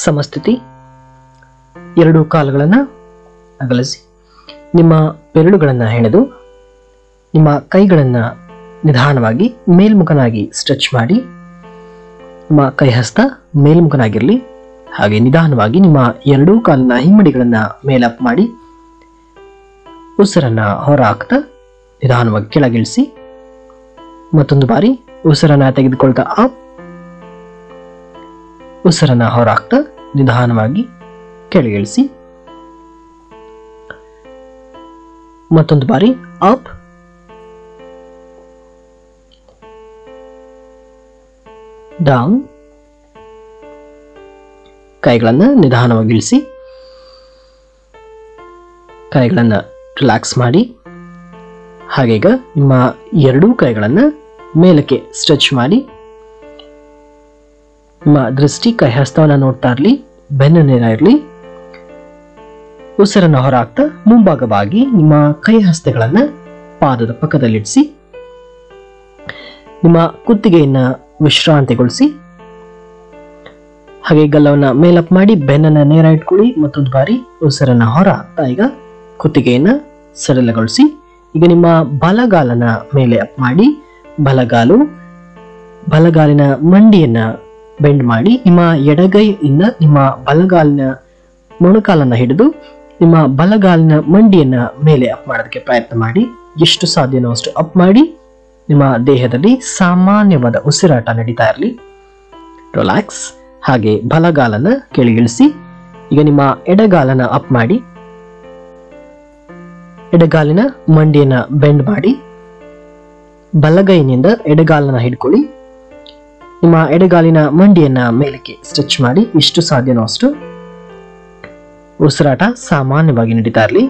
ಸಮಸ್ಥಿತಿ ಎರಡು ಕಾಲುಗಳನ್ನು ಅಗಲಿಸಿ ನಿಮ್ಮ ಬೆರಳುಗಳನ್ನು ಹೆಣೆದು ನಿಮ್ಮ ಕೈಗಳನ್ನು ನಿಧಾನವಾಗಿ ಮೇಲ್ಮುಖನಾಗಿ ಸ್ಟ್ರೆಚ್ ಮಾಡಿ ನಿಮ್ಮ ಕೈ ಹಸ್ತ ಮೇಲ್ಮುಖನಾಗಿರಲಿ ಹಾಗೆ ನಿಧಾನವಾಗಿ ನಿಮ್ಮ ಎರಡೂ ಕಾಲಿನ ಹಿಮ್ಮಡಿಗಳನ್ನು ಮೇಲಪ್ ಮಾಡಿ ಉಸಿರನ್ನ ಹೊರ ಹಾಕ್ತಾ ನಿಧಾನವಾಗಿ ಕೆಳಗಿಳಿಸಿ ಮತ್ತೊಂದು ಬಾರಿ ಉಸಿರನ್ನ ತೆಗೆದುಕೊಳ್ತಾ ಅಪ್ ಉಸಿರನ್ನ ಹೊರ ಹಾಕ್ತಾ ನಿಧಾನವಾಗಿ ಕೆಳಗಿಳಿಸಿ ಮತ್ತೊಂದು ಬಾರಿ ಅಪ್ ಡೌನ್ ಕೈಗಳನ್ನು ನಿಧಾನವಾಗಿ ಇಳಿಸಿ ಕೈಗಳನ್ನು ರಿಲ್ಯಾಕ್ಸ್ ಮಾಡಿ ಹಾಗೆ ಈಗ ನಿಮ್ಮ ಎರಡೂ ಕೈಗಳನ್ನು ಮೇಲಕ್ಕೆ ಸ್ಟ್ರೆಚ್ ಮಾಡಿ ನಿಮ್ಮ ದೃಷ್ಟಿ ಕೈ ಹಸ್ತವನ್ನು ನೋಡ್ತಾ ಇರಲಿ ಬೆನ್ನು ನೇರ ಇರಲಿ ಉಸಿರನ್ನು ಹೊರಹಾಕ್ತಾ ಮುಂಭಾಗವಾಗಿ ನಿಮ್ಮ ಕೈ ಹಸ್ತಗಳನ್ನು ಪಾದದ ಪಕ್ಕದಲ್ಲಿಡಿಸಿ ನಿಮ್ಮ ಕುತ್ತಿಗೆಯನ್ನ ವಿಶ್ರಾಂತಿಗೊಳಿಸಿ ಹಾಗೆ ಗಲ್ಲವನ್ನ ಮೇಲಪ್ ಮಾಡಿ ಬೆನ್ನನ್ನ ನೇರ ಇಟ್ಕೊಳ್ಳಿ ಮತ್ತೊಂದು ಬಾರಿ ಉಸಿರನ್ನ ಹೊರ ಹಾಕ್ತಾ ಈಗ ಕುತ್ತಿಗೆಯನ್ನ ಸಡಿಲಗೊಳಿಸಿ ಈಗ ನಿಮ್ಮ ಬಲಗಾಲನ ಮೇಲೆ ಅಪ್ ಮಾಡಿ ಬಲಗಾಲು ಬಲಗಾಲಿನ ಮಂಡಿಯನ್ನ ಬೆಂಡ್ ಮಾಡಿ ನಿಮ್ಮ ಎಡಗೈಯಿಂದ ನಿಮ್ಮ ಬಲಗಾಲಿನ ಮೊಣಕಾಲನ್ನ ಹಿಡಿದು ನಿಮ್ಮ ಬಲಗಾಲಿನ ಮಂಡಿಯನ್ನ ಮೇಲೆ ಅಪ್ ಮಾಡೋದಕ್ಕೆ ಪ್ರಯತ್ನ ಮಾಡಿ ಎಷ್ಟು ಸಾಧ್ಯನೋ ಅಷ್ಟು ಅಪ್ ಮಾಡಿ ನಿಮ್ಮ ದೇಹದಲ್ಲಿ ಸಾಮಾನ್ಯವಾದ ಉಸಿರಾಟ ನಡೀತಾ ಇರಲಿ ರಿಲ್ಯಾಕ್ಸ್ ಹಾಗೆ ಬಲಗಾಲನ ಕೆಳಗಿಳಿಸಿ ಈಗ ನಿಮ್ಮ ಎಡಗಾಲನ ಅಪ್ ಮಾಡಿ ಎಡಗಾಲಿನ ಮಂಡಿಯನ್ನ ಬೆಂಡ್ ಮಾಡಿ ಬಲಗೈನಿಂದ ಎಡಗಾಲನ ಹಿಡ್ಕೊಳ್ಳಿ ನಿಮ್ಮ ಎಡಗಾಲಿನ ಮಂಡಿಯನ್ನ ಮೇಲಕ್ಕೆ ಸ್ಟ್ರೆಚ್ ಮಾಡಿ ಎಷ್ಟು ಸಾಧ್ಯನೋ ಅಷ್ಟು ಉಸಿರಾಟ ಸಾಮಾನ್ಯವಾಗಿ ನಡೀತಾ ಇರಲಿ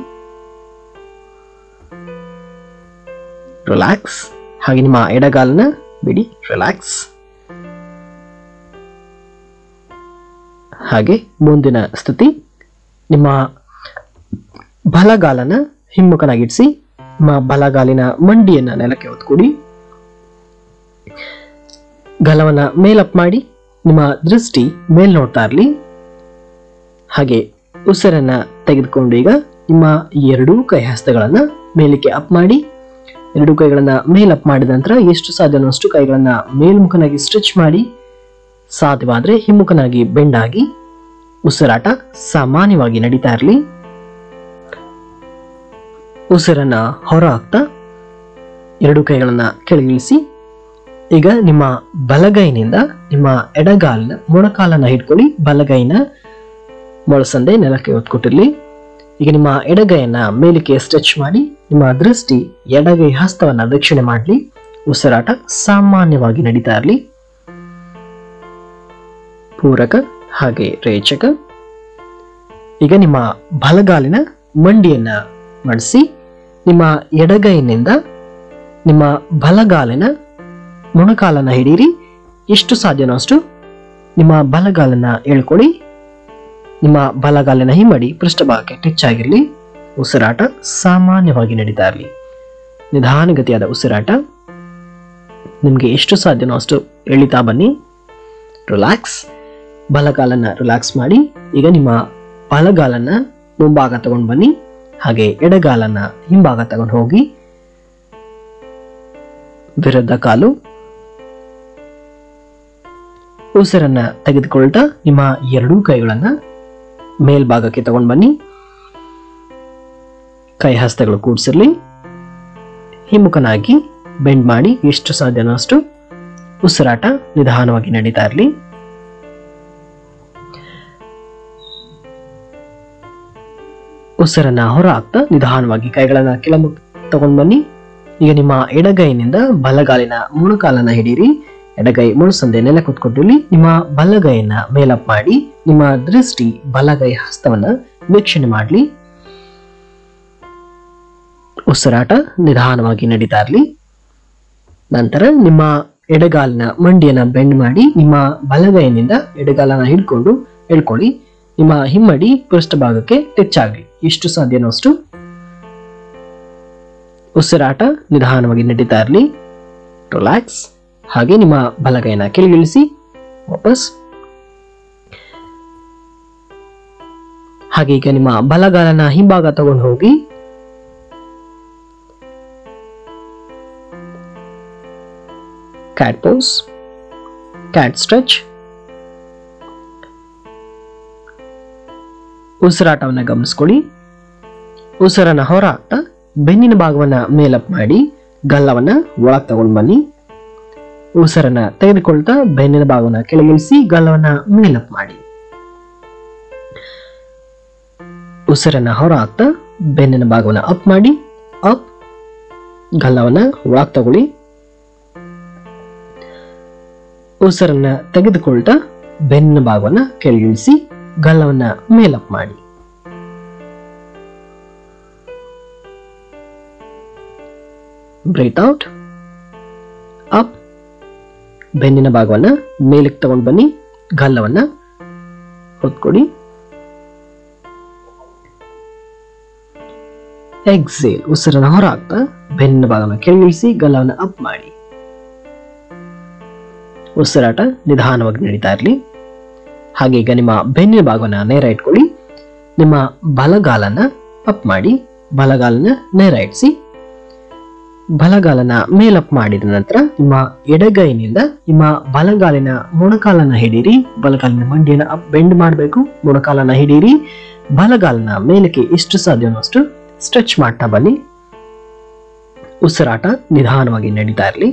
ರಿಲ್ಯಾಕ್ಸ್ ಹಾಗೆ ನಿಮ್ಮ ಎಡಗಾಲನ ಬಿಡಿ ರಿಲ್ಯಾಕ್ಸ್ ಹಾಗೆ ಮುಂದಿನ ಸ್ಥಿತಿ ನಿಮ್ಮ ಬಲಗಾಲನ ಹಿಮ್ಮುಖನಾಗಿಡಿಸಿ ನಿಮ್ಮ ಬಲಗಾಲಿನ ಮಂಡಿಯನ್ನ ನೆಲಕ್ಕೆ ಹೊತ್ಕೊಡಿ ಗಲವನ್ನ ಮೇಲಪ್ ಮಾಡಿ ನಿಮ್ಮ ದೃಷ್ಟಿ ಮೇಲ್ ನೋಡ್ತಾ ಇರಲಿ ಹಾಗೆ ಉಸಿರನ್ನ ತೆಗೆದುಕೊಂಡು ಈಗ ನಿಮ್ಮ ಎರಡೂ ಕೈ ಹಸ್ತಗಳನ್ನ ಮೇಲಕ್ಕೆ ಅಪ್ ಮಾಡಿ ಎರಡೂ ಕೈಗಳನ್ನ ಮೇಲ್ ಅಪ್ ಮಾಡಿದ ನಂತರ ಎಷ್ಟು ಸಾಧ್ಯನೋ ಅಷ್ಟು ಕೈಗಳನ್ನ ಮೇಲ್ಮುಖನಾಗಿ ಸ್ಟ್ರೆಚ್ ಮಾಡಿ ಸಾಧ್ಯವಾದ್ರೆ ಹಿಮ್ಮುಖನಾಗಿ ಬೆಂಡಾಗಿ ಉಸಿರಾಟ ಸಾಮಾನ್ಯವಾಗಿ ನಡೀತಾ ಇರಲಿ ಉಸಿರನ್ನ ಹೊರ ಹಾಕ್ತಾ ಎರಡು ಕೈಗಳನ್ನ ಕೆಳಗಿಳಿಸಿ ಈಗ ನಿಮ್ಮ ಬಲಗೈನಿಂದ ನಿಮ್ಮ ಎಡಗಾಲಿನ ಮೊಣಕಾಲನ್ನ ಹಿಡ್ಕೊಳ್ಳಿ ಬಲಗೈನ ಮೊಳಸಂದೆ ನೆಲಕ್ಕೆ ಒತ್ಕೊಟ್ಟಿರ್ಲಿ ಈಗ ನಿಮ್ಮ ಎಡಗೈಯನ್ನ ಮೇಲಕ್ಕೆ ಸ್ಟ್ರೆಚ್ ಮಾಡಿ ನಿಮ್ಮ ದೃಷ್ಟಿ ಎಡಗೈ ಹಸ್ತವನ್ನ ದಕ್ಷಿಣೆ ಮಾಡಲಿ ಉಸಿರಾಟ ಸಾಮಾನ್ಯವಾಗಿ ನಡೀತಾ ಇರಲಿ ಪೂರಕ ಹಾಗೆ ರೇಚಕ ಈಗ ನಿಮ್ಮ ಬಲಗಾಲಿನ ಮಂಡಿಯನ್ನ ಮಡಿಸಿ ನಿಮ್ಮ ಎಡಗೈನಿಂದ ನಿಮ್ಮ ಬಲಗಾಲಿನ ಮೊಣಕಾಲನ್ನ ಹಿಡೀರಿ ಎಷ್ಟು ಸಾಧ್ಯನೋ ಅಷ್ಟು ನಿಮ್ಮ ಬಲಗಾಲನ್ನ ಎಳ್ಕೊಳ್ಳಿ ನಿಮ್ಮ ಬಲಗಾಲಿನ ಹಿಮ್ಮಡಿ ಪೃಷ್ಠಭಾಗಕ್ಕೆ ಟಚ್ ಆಗಿರಲಿ ಉಸಿರಾಟ ಸಾಮಾನ್ಯವಾಗಿ ನಡೀತಾ ಇರಲಿ ನಿಧಾನಗತಿಯಾದ ಉಸಿರಾಟ ನಿಮಗೆ ಎಷ್ಟು ಸಾಧ್ಯನೋ ಅಷ್ಟು ಎಳಿತಾ ಬನ್ನಿ ರಿಲ್ಯಾಕ್ಸ್ ಬಲಗಾಲನ್ನ ರಿಲ್ಯಾಕ್ಸ್ ಮಾಡಿ ಈಗ ನಿಮ್ಮ ಬಲಗಾಲನ್ನ ಮುಂಭಾಗ ತಗೊಂಡು ಬನ್ನಿ ಹಾಗೆ ಎಡಗಾಲನ್ನ ಹಿಂಭಾಗ ತಗೊಂಡು ಹೋಗಿ ವಿರುದ್ಧ ಕಾಲು ಉಸಿರನ್ನ ತೆಗೆದುಕೊಳ್ತಾ ನಿಮ್ಮ ಎರಡೂ ಕೈಗಳನ್ನ ಮೇಲ್ಭಾಗಕ್ಕೆ ತಗೊಂಡು ಬನ್ನಿ ಕೈ ಹಸ್ತಗಳು ಕೂಡಿಸಿರ್ಲಿ ಹಿಮ್ಮುಖನಾಗಿ ಬೆಂಡ್ ಮಾಡಿ ಎಷ್ಟು ಸಾಧ್ಯನೋ ಅಷ್ಟು ಉಸಿರಾಟ ನಿಧಾನವಾಗಿ ನಡೀತಾ ಇರಲಿ ಉಸಿರನ್ನ ಹೊರ ಹಾಕ್ತಾ ನಿಧಾನವಾಗಿ ಕೈಗಳನ್ನ ಕೆಳ ತಗೊಂಡ್ ಬನ್ನಿ ಈಗ ನಿಮ್ಮ ಎಡಗೈನಿಂದ ಬಲಗಾಲಿನ ಮೊಣಕಾಲನ್ನ ಹಿಡೀರಿ ಎಡಗೈ ಮುಳುಸಂದೆ ನೆಲ ಕುತ್ಕೊಟ್ಟಿರ್ಲಿ ನಿಮ್ಮ ಬಲಗೈಯನ್ನ ಮೇಲಪ್ ಮಾಡಿ ನಿಮ್ಮ ದೃಷ್ಟಿ ಬಲಗೈ ಹಸ್ತವನ್ನ ವೀಕ್ಷಣೆ ಮಾಡಲಿ ಉಸಿರಾಟ ನಿಧಾನವಾಗಿ ನಡೀತಾ ಇರಲಿ ನಂತರ ನಿಮ್ಮ ಎಡಗಾಲಿನ ಮಂಡಿಯನ್ನ ಬೆಂಡ್ ಮಾಡಿ ನಿಮ್ಮ ಬಲಗೈನಿಂದ ಎಡಗಾಲನ ಹಿಡ್ಕೊಂಡು ಎಳ್ಕೊಳ್ಳಿ ನಿಮ್ಮ ಹಿಮ್ಮಡಿ ಪೃಷ್ಠಭಾಗಕ್ಕೆ ಟಚ್ ಆಗಲಿ ಎಷ್ಟು ಸಾಧ್ಯನೋ ಅಷ್ಟು ಉಸಿರಾಟ ನಿಧಾನವಾಗಿ ನಡೀತಾ ಇರಲಿ ರಿಲ್ಯಾಕ್ಸ್ ಹಾಗೆ ನಿಮ್ಮ ಬಲಗೈನ ಕೆಳಗಿಳಿಸಿ ವಾಪಸ್ ಹಾಗೆ ಈಗ ನಿಮ್ಮ ಬಲಗಾಲನ ಹಿಂಭಾಗ ತಗೊಂಡು ಹೋಗಿ ಕ್ಯಾಟ್ ಪೋಸ್ ಕ್ಯಾಟ್ ಸ್ಟ್ರೆಚ್ ಉಸಿರಾಟವನ್ನು ಗಮನಿಸ್ಕೊಳ್ಳಿ ಉಸಿರನ್ನ ಹೊರ ಹಾಕ್ತಾ ಬೆನ್ನಿನ ಭಾಗವನ್ನ ಮೇಲಪ್ ಮಾಡಿ ಗಲ್ಲವನ್ನ ಒಳಗ್ ತಗೊಂಡು ಬನ್ನಿ ಉಸಿರನ್ನ ತೆಗೆದುಕೊಳ್ತಾ ಬೆನ್ನಿನ ಭಾಗವನ್ನ ಕೆಳಗಿಳಿಸಿ ಗಲ್ಲವನ್ನ ಮೇಲಪ್ ಮಾಡಿ ಉಸಿರನ್ನ ಹೊರ ಹಾಕ್ತಾ ಬೆನ್ನಿನ ಭಾಗವನ್ನ ಅಪ್ ಮಾಡಿ ಅಪ್ ಗಲ್ಲವನ್ನ ಒಳಗ್ ತಗೊಳ್ಳಿ ಉಸಿರನ್ನ ತೆಗೆದುಕೊಳ್ತಾ ಬೆನ್ನಿನ ಭಾಗವನ್ನ ಕೆಳಗಿಳಿಸಿ ಗಲ್ಲವನ್ನ ಮೇಲಪ್ ಮಾಡಿ ಬ್ರೀತ್ ಔಟ್ ಅಪ್ ಬೆನ್ನಿನ ಭಾಗವನ್ನ ಮೇಲಕ್ಕೆ ತಗೊಂಡು ಬನ್ನಿ ಗಲ್ಲವನ್ನ ಹೊತ್ಕೊಡಿ ಎಕ್ಸೇಲ್ ಉಸಿರನ್ನ ಹೊರ ಹಾಕ್ತಾ ಬೆನ್ನಿನ ಭಾಗವನ್ನು ಕೆಳಗಿಳಿಸಿ ಗಲ್ಲವನ್ನ ಅಪ್ ಮಾಡಿ ಉಸಿರಾಟ ನಿಧಾನವಾಗಿ ನಡೀತಾ ಇರಲಿ ಹಾಗೆ ಈಗ ನಿಮ್ಮ ಬೆನ್ನಿನ ಭಾಗವನ್ನ ನೇರ ಇಟ್ಕೊಳ್ಳಿ ನಿಮ್ಮ ಬಲಗಾಲನ ಅಪ್ ಮಾಡಿ ಬಲಗಾಲನ ನೇರ ಇಡಿಸಿ ಬಲಗಾಲನ ಮೇಲಪ್ ಮಾಡಿದ ನಂತರ ನಿಮ್ಮ ಎಡಗೈನಿಂದ ನಿಮ್ಮ ಬಲಗಾಲಿನ ಮೊಣಕಾಲನ್ನ ಹಿಡೀರಿ ಬಲಗಾಲಿನ ಮಂಡಿಯನ್ನ ಅಪ್ ಬೆಂಡ್ ಮಾಡಬೇಕು ಮೊಣಕಾಲನ್ನ ಹಿಡೀರಿ ಬಲಗಾಲನ ಮೇಲಕ್ಕೆ ಎಷ್ಟು ಸಾಧ್ಯವೋ ಅಷ್ಟು ಸ್ಟ್ರೆಚ್ ಮಾಡ್ತಾ ಬನ್ನಿ ಉಸಿರಾಟ ನಿಧಾನವಾಗಿ ನಡೀತಾ ಇರಲಿ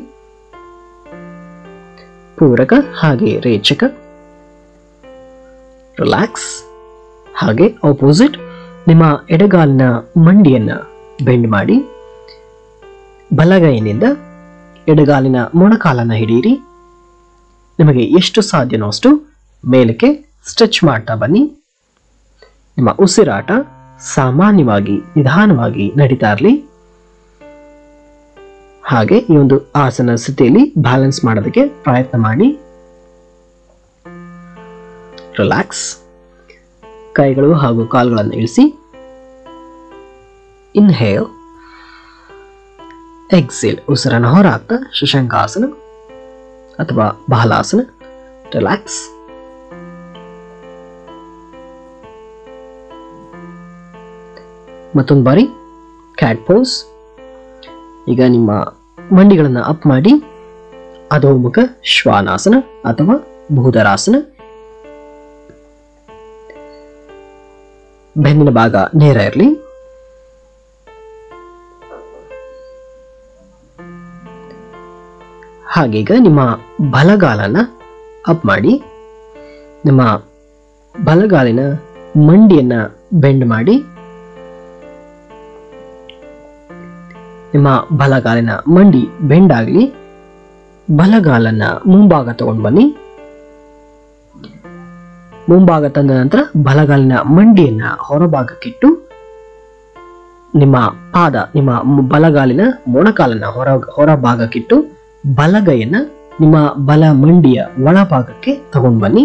ಪೂರಕ ಹಾಗೆ ರೇಚಕ ರಿಲ್ಯಾಕ್ಸ್ ಹಾಗೆ ಆಪೋಸಿಟ್ ನಿಮ್ಮ ಎಡಗಾಲಿನ ಮಂಡಿಯನ್ನ ಬೆಂಡ್ ಮಾಡಿ ಬಲಗೈನಿಂದ ಎಡಗಾಲಿನ ಮೊಣಕಾಲನ್ನ ಹಿಡೀರಿ ನಿಮಗೆ ಎಷ್ಟು ಸಾಧ್ಯನೋ ಅಷ್ಟು ಮೇಲಕ್ಕೆ ಸ್ಟ್ರೆಚ್ ಮಾಡ್ತಾ ಬನ್ನಿ ನಿಮ್ಮ ಉಸಿರಾಟ ಸಾಮಾನ್ಯವಾಗಿ ನಿಧಾನವಾಗಿ ನಡೀತಾ ಇರಲಿ ಹಾಗೆ ಈ ಒಂದು ಆಸನ ಸ್ಥಿತಿಯಲ್ಲಿ ಬ್ಯಾಲೆನ್ಸ್ ಮಾಡೋದಕ್ಕೆ ಪ್ರಯತ್ನ ಮಾಡಿ ರಿಲ್ಯಾಕ್ಸ್ ಕೈಗಳು ಹಾಗೂ ಕಾಲುಗಳನ್ನು ಇಳಿಸಿ ಇನ್ಹೇಲ್ ಎಕ್ಸೇಲ್ ಉಸಿರನ್ನು ಹೊರ ಹಾಕ್ತಾ ಶಶಾಂಕಾಸನ ಅಥವಾ ಬಾಲಾಸನ ರಿಲ್ಯಾಕ್ಸ್ ಮತ್ತೊಂದು ಬಾರಿ ಕ್ಯಾಟ್ ಪೋಸ್ ಈಗ ನಿಮ್ಮ ಮಂಡಿಗಳನ್ನು ಅಪ್ ಮಾಡಿ ಅಧೋಮುಖ ಶ್ವಾನಾಸನ ಅಥವಾ ಭೂಧರಾಸನ ಬೆನ್ನಿನ ಭಾಗ ನೇರ ಇರಲಿ ಹಾಗೀಗ ನಿಮ್ಮ ಬಲಗಾಲನ ಅಪ್ ಮಾಡಿ ನಿಮ್ಮ ಬಲಗಾಲಿನ ಮಂಡಿಯನ್ನ ಬೆಂಡ್ ಮಾಡಿ ನಿಮ್ಮ ಬಲಗಾಲಿನ ಮಂಡಿ ಬೆಂಡ್ ಆಗಲಿ ಬಲಗಾಲನ್ನ ಮುಂಭಾಗ ತಗೊಂಡು ಬನ್ನಿ ಮುಂಭಾಗ ತಂದ ನಂತರ ಬಲಗಾಲಿನ ಮಂಡಿಯನ್ನ ಹೊರಭಾಗಕ್ಕಿಟ್ಟು ನಿಮ್ಮ ಪಾದ ನಿಮ್ಮ ಮ್- ಬಲಗಾಲಿನ ಮೊಣಕಾಲನ್ನ ಹೊರ ಹೊರಭಾಗಕ್ಕಿಟ್ಟು ಬಲಗೈಯನ್ನ ನಿಮ್ಮ ಬಲ ಮಂಡಿಯ ಒಳಭಾಗಕ್ಕೆ ತಗೊಂಡು ಬನ್ನಿ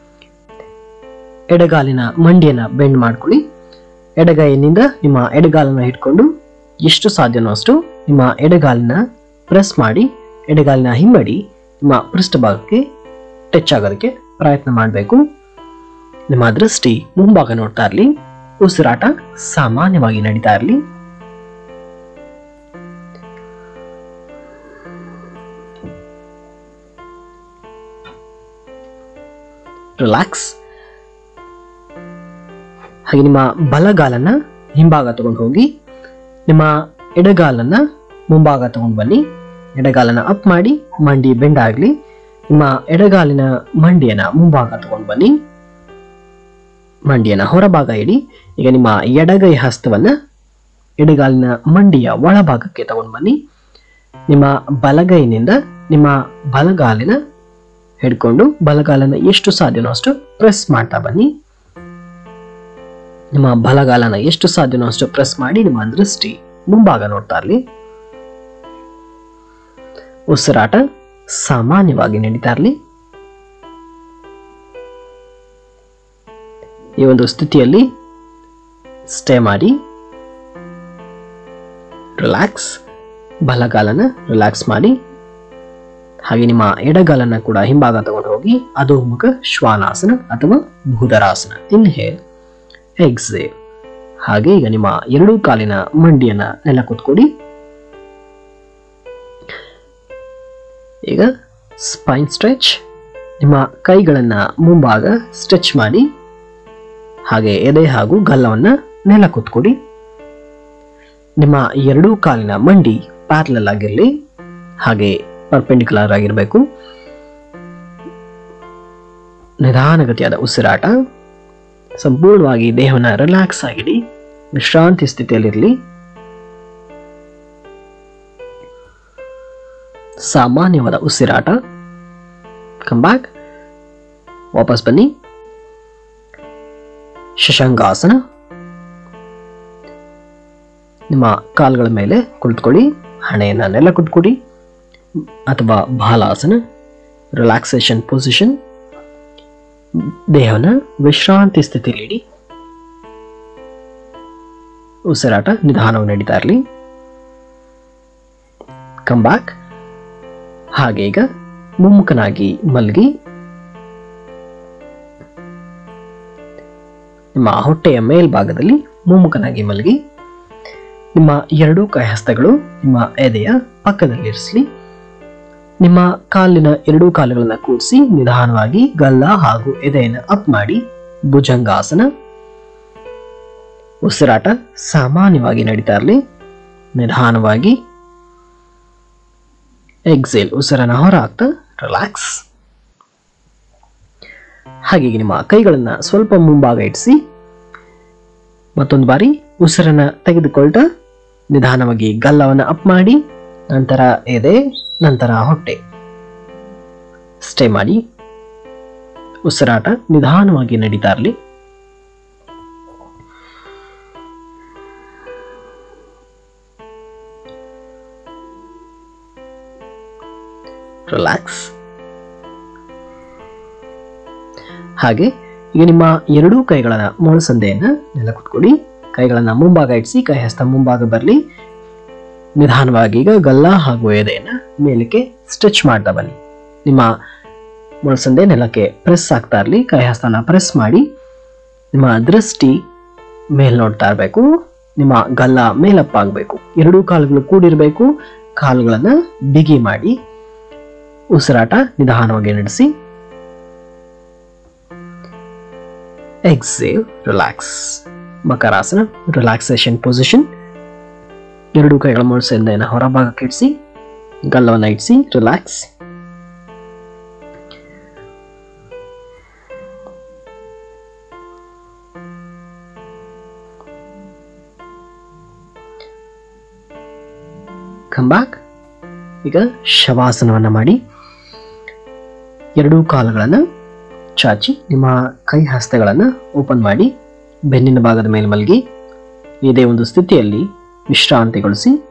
ಎಡಗಾಲಿನ ಮಂಡಿಯನ್ನ ಬೆಂಡ್ ಮಾಡ್ಕೊಳ್ಳಿ ಎಡಗೈನಿಂದ ನಿಮ್ಮ ಎಡಗಾಲನ್ನ ಇಟ್ಕೊಂಡು ಎಷ್ಟು ಸಾಧ್ಯನೋ ಅಷ್ಟು ನಿಮ್ಮ ಎಡಗಾಲಿನ ಪ್ರೆಸ್ ಮಾಡಿ ಎಡಗಾಲಿನ ಹಿಮ್ಮಡಿ ನಿಮ್ಮ ಪೃಷ್ಠಭಾಗಕ್ಕೆ ಟಚ್ ಆಗೋದಕ್ಕೆ ಪ್ರಯತ್ನ ಮಾಡಬೇಕು ನಿಮ್ಮ ದೃಷ್ಟಿ ಮುಂಭಾಗ ನೋಡ್ತಾ ಇರಲಿ ಉಸಿರಾಟ ಸಾಮಾನ್ಯವಾಗಿ ನಡೀತಾ ಇರಲಿ ರಿಲ್ಯಾಕ್ಸ್ ಹಾಗೆ ನಿಮ್ಮ ಬಲಗಾಲನ್ನ ಹಿಂಭಾಗ ತಗೊಂಡು ಹೋಗಿ ನಿಮ್ಮ ಎಡಗಾಲನ್ನ ಮುಂಭಾಗ ತಗೊಂಡು ಬನ್ನಿ ಎಡಗಾಲನ್ನ ಅಪ್ ಮಾಡಿ ಮಂಡಿ ಬೆಂಡ್ ಆಗಲಿ ನಿಮ್ಮ ಎಡಗಾಲಿನ ಮಂಡಿಯನ್ನ ಮುಂಭಾಗ ತಗೊಂಡು ಬನ್ನಿ ಮಂಡಿಯನ್ನ ಹೊರಭಾಗ ಇಡಿ ಈಗ ನಿಮ್ಮ ಎಡಗೈ ಹಸ್ತವನ್ನ ಎಡಗಾಲಿನ ಮಂಡಿಯ ಒಳಭಾಗಕ್ಕೆ ತಗೊಂಡು ಬನ್ನಿ ನಿಮ್ಮ ಬಲಗೈನಿಂದ ನಿಮ್ಮ ಬಲಗಾಲಿನ ಹಿಡ್ಕೊಂಡು ಬಲಗಾಲನ ಎಷ್ಟು ಸಾಧ್ಯನೋ ಅಷ್ಟು ಪ್ರೆಸ್ ಮಾಡ್ತಾ ಬನ್ನಿ ನಿಮ್ಮ ಬಲಗಾಲನ ಎಷ್ಟು ಸಾಧ್ಯನೋ ಅಷ್ಟು ಪ್ರೆಸ್ ಮಾಡಿ ನಿಮ್ಮ ದೃಷ್ಟಿ ಮುಂಭಾಗ ನೋಡ್ತಾ ಇರಲಿ ಉಸಿರಾಟ ಸಾಮಾನ್ಯವಾಗಿ ನಡೀತಾ ಇರಲಿ ಈ ಒಂದು ಸ್ಥಿತಿಯಲ್ಲಿ ಸ್ಟೇ ಮಾಡಿ ರಿಲ್ಯಾಕ್ಸ್ ಬಲಗಾಲನ ರಿಲ್ಯಾಕ್ಸ್ ಮಾಡಿ ಹಾಗೆ ನಿಮ್ಮ ಎಡಗಾಲನ್ನ ಕೂಡ ಹಿಂಭಾಗ ತಗೊಂಡು ಹೋಗಿ ಅಧೋಮುಖ ಶ್ವಾನಾಸನ ಅಥವಾ ಭೂಧರಾಸನ ಇನ್ಹೇಲ್ ಎಕ್ಸೇಲ್ ಹಾಗೆ ಈಗ ನಿಮ್ಮ ಎರಡೂ ಕಾಲಿನ ಮಂಡಿಯನ್ನ ನೆಲ ಕೂತ್ಕೊಡಿ ಈಗ ಸ್ಪೈನ್ ಸ್ಟ್ರೆಚ್ ನಿಮ್ಮ ಕೈಗಳನ್ನ ಮುಂಭಾಗ ಸ್ಟ್ರೆಚ್ ಮಾಡಿ ಹಾಗೆ ಎದೆ ಹಾಗೂ ಗಲ್ಲವನ್ನ ನೆಲ ಕೂತ್ಕೊಡಿ ನಿಮ್ಮ ಎರಡೂ ಕಾಲಿನ ಮಂಡಿ ಪ್ಯಾರಲಲ್ ಆಗಿರಲಿ ಹಾಗೆ ಪರ್ಪೆಂಡಿಕ್ಯುಲರ್ ಆಗಿರಬೇಕು ನಿಧಾನಗತಿಯಾದ ಉಸಿರಾಟ ಸಂಪೂರ್ಣವಾಗಿ ದೇಹವನ್ನ ರಿಲ್ಯಾಕ್ಸ್ ಆಗಿಡಿ ವಿಶ್ರಾಂತಿ ಸ್ಥಿತಿಯಲ್ಲಿರಲಿ ಸಾಮಾನ್ಯವಾದ ಉಸಿರಾಟ ಕಮ್ ಬ್ಯಾಕ್ ವಾಪಸ್ ಬನ್ನಿ ಶಶಾಂಗಾಸನ ನಿಮ್ಮ ಕಾಲುಗಳ ಮೇಲೆ ಕುಳಿತುಕೊಳ್ಳಿ ಹಣೆಯನ್ನ ನೆಲ ಕುತ್ಕೊಡಿ ಅಥವಾ ಬಾಲಾಸನ ರಿಲ್ಯಾಕ್ಸೇಷನ್ ಪೊಸಿಷನ್ ದೇಹವನ್ನ ವಿಶ್ರಾಂತಿ ಸ್ಥಿತಿಯಲ್ಲಿ ಇಡಿ ಉಸಿರಾಟ ನಿಧಾನವು ನಡೀತಾ ಇರಲಿ ಕಮ್ ಬ್ಯಾಕ್ ಹಾಗೆ ಈಗ ಮುಮ್ಮುಖನಾಗಿ ಮಲಗಿ ನಿಮ್ಮ ಹೊಟ್ಟೆಯ ಮೇಲ್ಭಾಗದಲ್ಲಿ ಮುಮ್ಮುಖನಾಗಿ ಮಲಗಿ ನಿಮ್ಮ ಎರಡೂ ಕೈ ಹಸ್ತಗಳು ನಿಮ್ಮ ಎದೆಯ ಪಕ್ಕದಲ್ಲಿರಿಸಲಿ ನಿಮ್ಮ ಕಾಲಿನ ಎರಡೂ ಕಾಲುಗಳನ್ನ ಕೂಡಿಸಿ ನಿಧಾನವಾಗಿ ಗಲ್ಲ ಹಾಗೂ ಎದೆಯನ್ನು ಅಪ್ ಮಾಡಿ ಭುಜಂಗಾಸನ ಉಸಿರಾಟ ಸಾಮಾನ್ಯವಾಗಿ ನಡೀತಾ ಇರಲಿ ನಿಧಾನವಾಗಿ ಎಕ್ಸೇಲ್ ಉಸಿರನ್ನ ಹೊರ ಹಾಕ್ತಾ ರಿಲ್ಯಾಕ್ಸ್ ಹಾಗೆ ನಿಮ್ಮ ಕೈಗಳನ್ನ ಸ್ವಲ್ಪ ಮುಂಭಾಗ ಇಡಿಸಿ ಮತ್ತೊಂದು ಬಾರಿ ಉಸಿರನ್ನ ತೆಗೆದುಕೊಳ್ತಾ ನಿಧಾನವಾಗಿ ಗಲ್ಲವನ್ನು ಅಪ್ ಮಾಡಿ ನಂತರ ಎದೆ ನಂತರ ಹೊಟ್ಟೆ ಸ್ಟೇ ಮಾಡಿ ಉಸಿರಾಟ ನಿಧಾನವಾಗಿ ನಡೀತಾ ಇರಲಿ ರಿಲ್ಯಾಕ್ಸ್ ಹಾಗೆ ಈಗ ನಿಮ್ಮ ಎರಡೂ ಕೈಗಳನ್ನ ಮೊಳಸಂದೆಯನ್ನ ನೆಲ ಕುತ್ಕೊಳ್ಳಿ ಕೈಗಳನ್ನ ಮುಂಭಾಗ ಇಡಿಸಿ ಕೈ ಹಸ್ತ ಮುಂಭಾಗ ಬರಲಿ ನಿಧಾನವಾಗಿ ಈಗ ಗಲ್ಲ ಹಾಗೂ ಎದೆಯನ್ನ ಮೇಲಕ್ಕೆ ಸ್ಟ್ರೆಚ್ ಮಾಡ್ತಾ ಬನ್ನಿ ನಿಮ್ಮ ಮೊಳಸಂದೆ ನೆಲಕ್ಕೆ ಪ್ರೆಸ್ ಆಗ್ತಾ ಇರಲಿ ಕೈ ಹಸ್ತನ ಪ್ರೆಸ್ ಮಾಡಿ ನಿಮ್ಮ ದೃಷ್ಟಿ ಮೇಲ್ ನೋಡ್ತಾ ಇರಬೇಕು ನಿಮ್ಮ ಗಲ್ಲ ಮೇಲಪ್ಪ ಆಗಬೇಕು ಎರಡೂ ಕಾಲುಗಳು ಕೂಡಿರಬೇಕು ಕಾಲುಗಳನ್ನ ಬಿಗಿ ಮಾಡಿ ಉಸಿರಾಟ ನಿಧಾನವಾಗಿ ನಡೆಸಿ exhale relax makarasana relaxation position ಎರಡು ಕೈಗಳ ಮೊಳಸೆಯಿಂದ ಹೊರಭಾಗಕ್ಕೆ ಇಡಿಸಿ ಗಲ್ಲವನ್ನು ಇಡಿಸಿ ರಿಲ್ಯಾಕ್ಸ್ ಕಮ್ ಬ್ಯಾಕ್ ಈಗ ಶವಾಸನವನ್ನ ಮಾಡಿ ಎರಡೂ ಕಾಲುಗಳನ್ನು ಚಾಚಿ ನಿಮ್ಮ ಕೈ ಹಸ್ತಗಳನ್ನು ಓಪನ್ ಮಾಡಿ ಬೆನ್ನಿನ ಭಾಗದ ಮೇಲೆ ಮಲಗಿ ಇದೇ ಒಂದು ಸ್ಥಿತಿಯಲ್ಲಿ ವಿಶ್ರಾಂತಿಗೊಳಿಸಿ